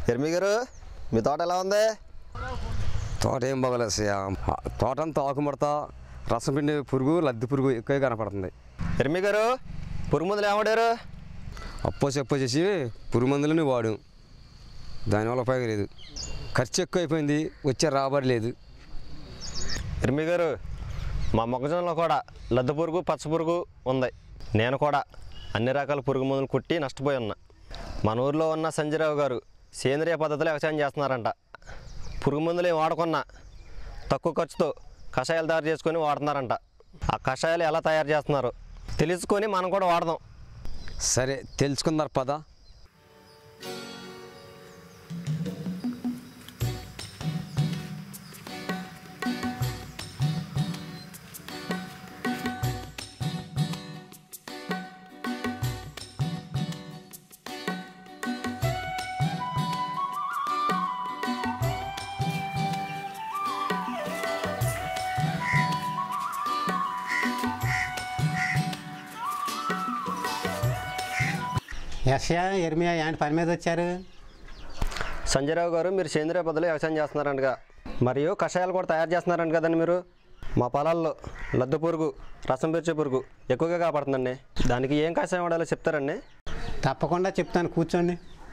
ఎర్మి గారు మీ తోట ఎలా ఉంది తోట ఏం బాగలేదు అసలు. ఆ తోట అంతా ఆకుముడత రసం పిండి పురుగు లద్ది పురుగు ఎక్కువ కనపడుతుంది ఎర్మి గారు పురుగు మందులు ఏమాడారు అప్పో చెప్పో చేసి పురుగు మందులని వాడు దానివల్ల ఉపయోగం లేదు ఖర్చు ఎక్కువ అయిపోయింది వచ్చే రాబడి లేదు ఎర్మి గారు మా మొక్కజొన్నలో కూడా లద్ద పురుగు పచ్చ పురుగు ఉంది నేను కూడా అన్ని రకాల పురుగు మందులు కుట్టి నష్టపోయి ఉన్నా మన ఊర్లో ఉన్న సంజయరావు గారు సేంద్రియ పద్ధతిలో వ్యవసాయం చేస్తున్నారంట పురుగు మందులు ఏం వాడకున్నా తక్కువ ఖర్చుతో కషాయాలు తయారు చేసుకొని వాడుతున్నారంట ఆ కషాయాలు ఎలా తయారు చేస్తున్నారు తెలుసుకొని మనం కూడా వాడదాం సరే తెలుసుకుందారు పద యశ్యా ఎర్మియా ఏంటి పని మీద వచ్చారు సంజయరావు గారు మీరు సేంద్రియ పద్ధతిలో వ్యవసాయం చేస్తున్నారంటగా మరియు కషాయాలు కూడా తయారు చేస్తున్నారంట కదండి మీరు మా పొలాల్లో లద్దు పురుగు రసం పీల్చే పురుగు ఎక్కువగా కాపాడుతుందండి దానికి ఏం కషాయం వాడాలో చెప్తారండి తప్పకుండా చెప్తాను కూర్చోండి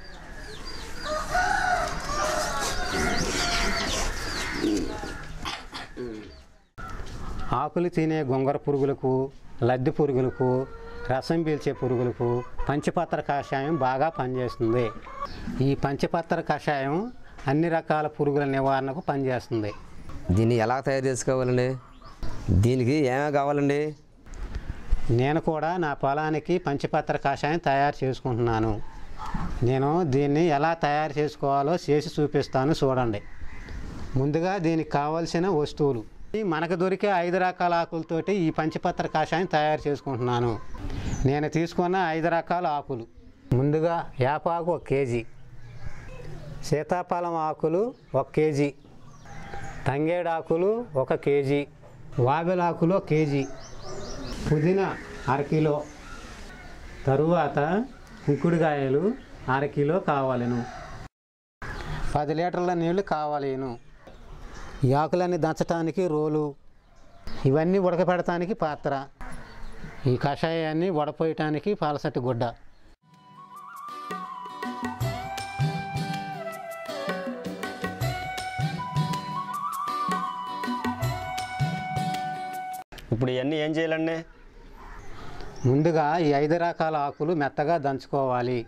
ఆకులు తినే గొంగర పురుగులకు లద్దె పురుగులకు రసం పీల్చే పురుగులకు పంచపత్ర కషాయం బాగా పనిచేస్తుంది ఈ పంచపత్ర కషాయం అన్ని రకాల పురుగుల నివారణకు పనిచేస్తుంది దీన్ని ఎలా తయారు చేసుకోవాలండి దీనికి ఏమేమి కావాలండి నేను కూడా నా పొలానికి పంచపత్ర కషాయం తయారు చేసుకుంటున్నాను నేను దీన్ని ఎలా తయారు చేసుకోవాలో చేసి చూపిస్తాను చూడండి ముందుగా దీనికి కావలసిన వస్తువులు ఈ మనకు దొరికే ఐదు రకాల ఆకులతోటి ఈ పంచపత్ర కషాయం తయారు చేసుకుంటున్నాను నేను తీసుకున్న ఐదు రకాల ఆకులు ముందుగా వేపాకు ఒక కేజీ సీతాఫలం ఆకులు ఒక కేజీ తంగేడాకులు ఒక కేజీ వాబెలాకులు ఒక కేజీ పుదీనా అరకిలో తరువాత కుంకుడుకాయలు అరకిలో కావాలను పది లీటర్ల నీళ్లు కావాలేను ఈ ఆకులన్నీ దంచటానికి రోలు ఇవన్నీ ఉడకపెడటానికి పాత్ర ఈ కషాయాన్ని వడపోయటానికి పాలసటి గుడ్డ ఇప్పుడు ఇవన్నీ ఏం చేయాలండి ముందుగా ఈ ఐదు రకాల ఆకులు మెత్తగా దంచుకోవాలి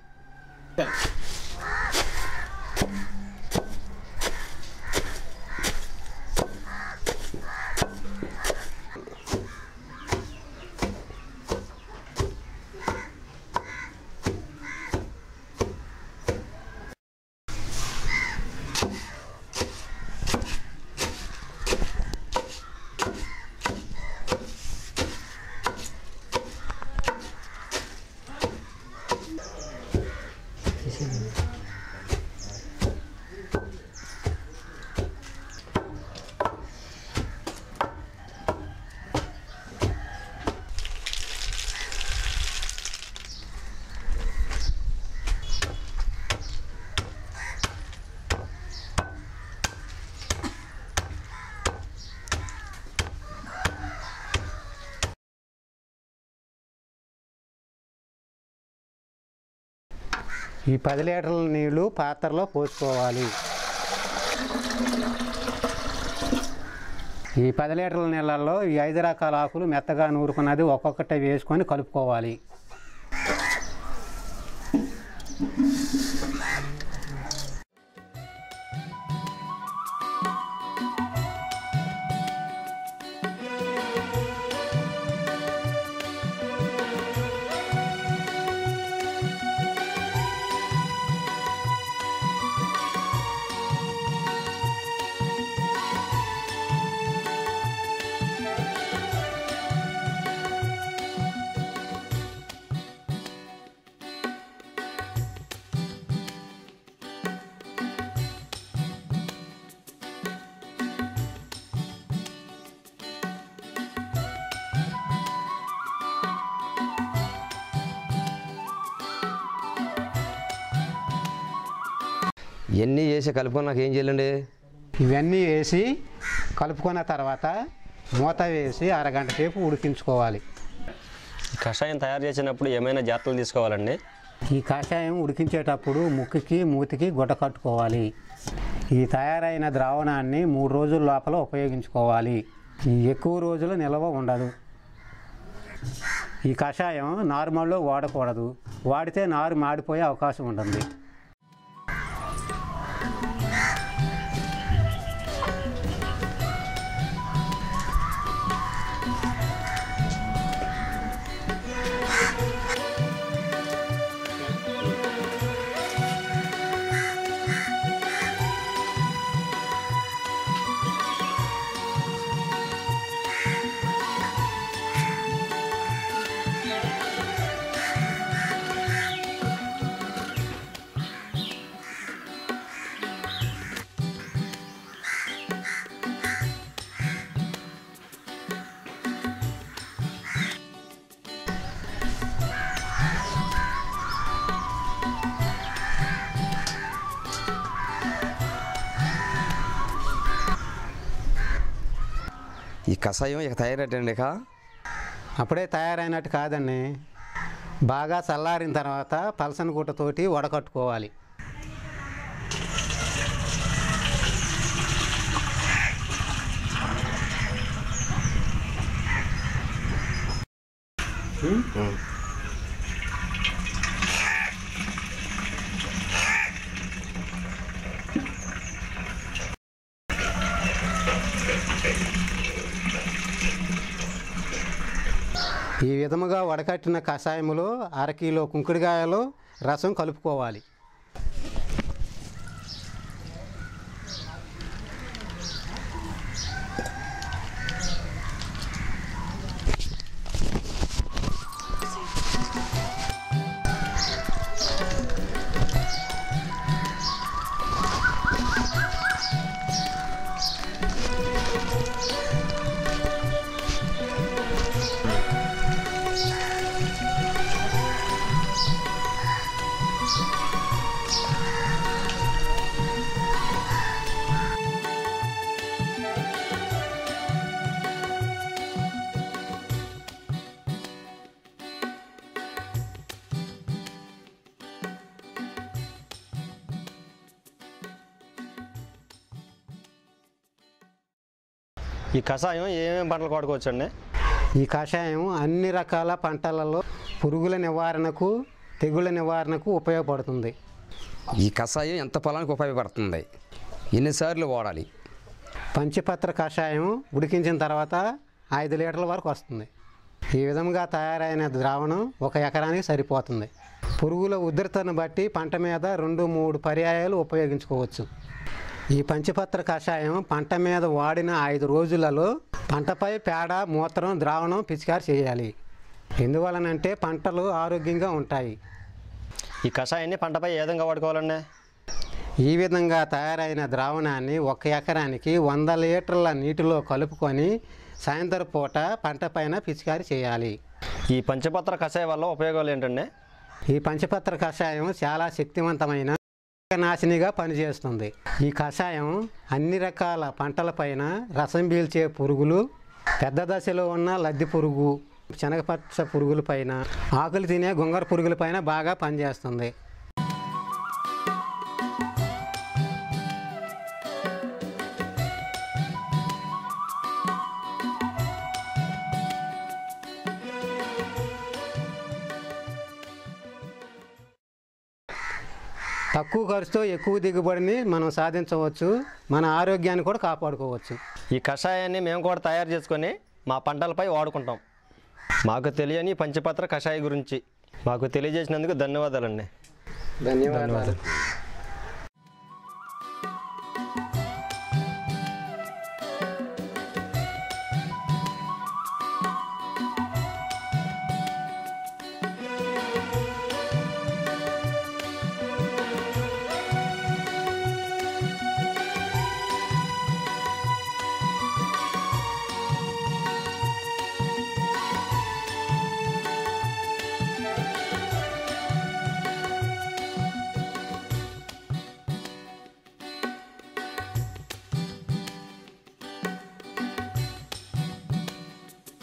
ఈ పది లీటర్ల నీళ్లు పాత్రలో పోసుకోవాలి ఈ పది లీటర్ల నీళ్ళల్లో ఈ ఐదు రకాల ఆకులు మెత్తగా నూరుకున్నది ఒక్కొక్కటి వేసుకొని కలుపుకోవాలి ఇవన్నీ వేసి కలుపుకొని నాకు ఏం చేయాలండి ఇవన్నీ వేసి కలుపుకున్న తర్వాత మూత వేసి అరగంట సేపు ఉడికించుకోవాలి ఈ కషాయం తయారు చేసినప్పుడు ఏమైనా జాగ్రత్తలు తీసుకోవాలండి ఈ కషాయం ఉడికించేటప్పుడు ముక్కుకి మూతికి గుడ్డ కట్టుకోవాలి ఈ తయారైన ద్రావణాన్ని మూడు రోజుల లోపల ఉపయోగించుకోవాలి ఈ ఎక్కువ రోజులు నిల్వ ఉండదు ఈ కషాయం నార్మల్లో వాడకూడదు వాడితే నారు మాడిపోయే అవకాశం ఉంటుంది ఈ కషాయం ఇక తయారటండి ఇక అప్పుడే తయారైనట్టు కాదండి బాగా చల్లారిన తర్వాత పలసన గుట్టతోటి వడకట్టుకోవాలి ఈ విధముగా వడకట్టిన కషాయములో అరకిలో కుంకుడికాయలు రసం కలుపుకోవాలి ఈ కషాయం ఏమేమి పంటలు వాడుకోవచ్చండి ఈ కషాయం అన్ని రకాల పంటలలో పురుగుల నివారణకు తెగుళ్ళ నివారణకు ఉపయోగపడుతుంది ఈ కషాయం ఎంత పొలానికి ఉపయోగపడుతుంది ఎన్నిసార్లు వాడాలి పంచపత్ర కషాయం ఉడికించిన తర్వాత ఐదు లీటర్ల వరకు వస్తుంది ఈ విధంగా తయారైన ద్రావణం ఒక ఎకరానికి సరిపోతుంది పురుగుల ఉధృతను బట్టి పంట మీద రెండు మూడు పర్యాయాలు ఉపయోగించుకోవచ్చు ఈ పంచపత్ర కషాయం పంట మీద వాడిన ఐదు రోజులలో పంటపై పేడ మూత్రం ద్రావణం పిచికారి చేయాలి ఎందువలనంటే పంటలు ఆరోగ్యంగా ఉంటాయి ఈ కషాయాన్ని పంటపై ఏ విధంగా వాడుకోవాలండి ఈ విధంగా తయారైన ద్రావణాన్ని ఒక ఎకరానికి వంద లీటర్ల నీటిలో కలుపుకొని సాయంత్రం పూట పంట పైన పిచికారి చేయాలి ఈ పంచపత్ర కషాయం వల్ల ఉపయోగాలు ఏంటండి ఈ పంచపత్ర కషాయం చాలా శక్తివంతమైన నాశినిగా పనిచేస్తుంది ఈ కషాయం అన్ని రకాల పంటలపైన రసం పీల్చే పురుగులు పెద్ద దశలో ఉన్న లద్దె పురుగు శనగపచ్చ పురుగుల పైన ఆకులు తినే గొంగర పురుగుల పైన బాగా పనిచేస్తుంది తక్కువ ఖర్చుతో ఎక్కువ దిగుబడిని మనం సాధించవచ్చు మన ఆరోగ్యాన్ని కూడా కాపాడుకోవచ్చు ఈ కషాయాన్ని మేము కూడా తయారు చేసుకొని మా పంటలపై వాడుకుంటాం మాకు తెలియని పంచపత్ర కషాయ గురించి మాకు తెలియజేసినందుకు ధన్యవాదాలండి ధన్యవాదాలు